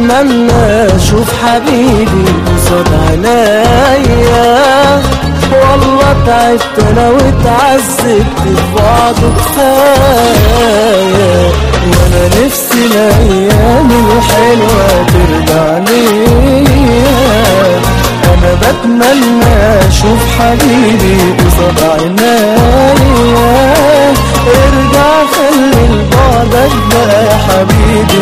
بتمنى اشوف حبيبي قصاد عينيا والله تعبت انا واتعذبت في بعضه كفايه وانا نفسي الايام الحلوه ترجع ليا انا بتمنى اشوف حبيبي قصاد عينيا ارجع خلي البعدك بقى يا حبيبي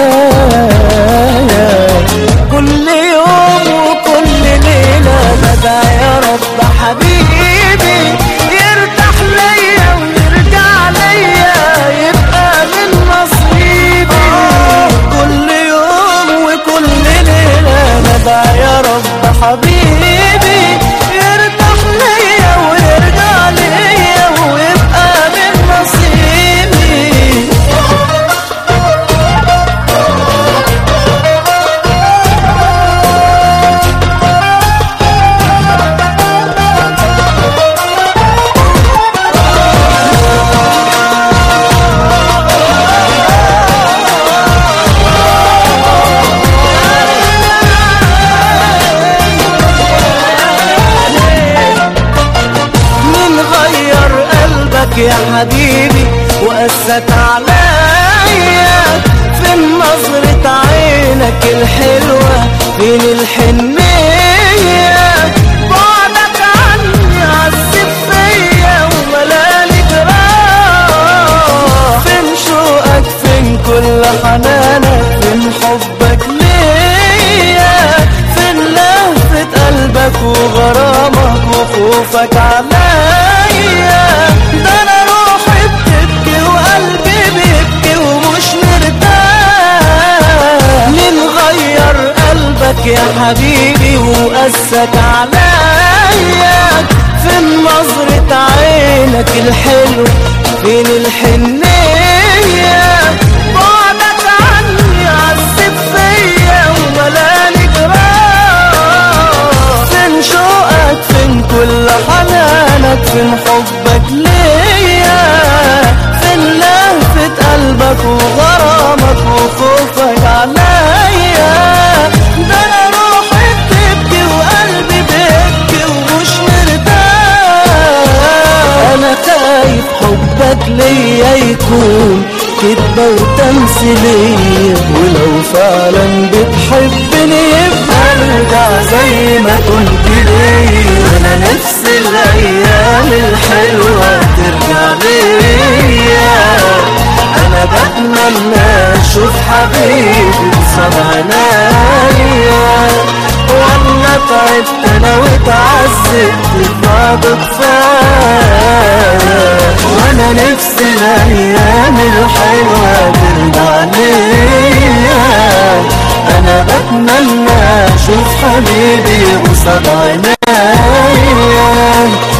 نهاية كل يوم وكل ليلة بدعي يا رب حبيبي يرتاح ليا ويرجع ليا يبقى من نصيبي كل يوم وكل ليلة بدعي يا رب حبيبي يرتاح ليا ويرجع ليا ويبقى من نصيبي مين غير قلبك يا حبيبي وقسك عليا فين نظرة عينك الحلوة فين الحنية بعدك عني عذب فيا وملالي جراح فين شوقك فين كل حنانك فين حبك ليا فين لهفة قلبك وغرامك وخوفك عليا ده انا روحي بتبكي وقلبي بيبكي ومش مرتاح مين غير قلبك يا حبيبي وقسك عليا فين نظرة عينك الحلو فين الحنية بعدك عني عذب فيا وملاني جراح فين شوقك فين كل حنانك فين حبك ليا فين لهفة قلبك وغرامك وخوفك عليا ده انا روحي بتبكي وقلبي بيبكي ومش مرتاح انا خايف حبك ليا يكون كدبة وتمثيلية ولو فعلا بتحبني يبقى ارجع زي ما كنت ليا انا نفسي الايام الحلوة ترجع ليا انا بتمنى اشوف حبيبي قصاد عينيا والله تعبت انا واتعذبت في بعض كفايه وانا نفسي الايام الحلوه ترجع ليا انا بتمنى اشوف حبيبي قصاد عينيا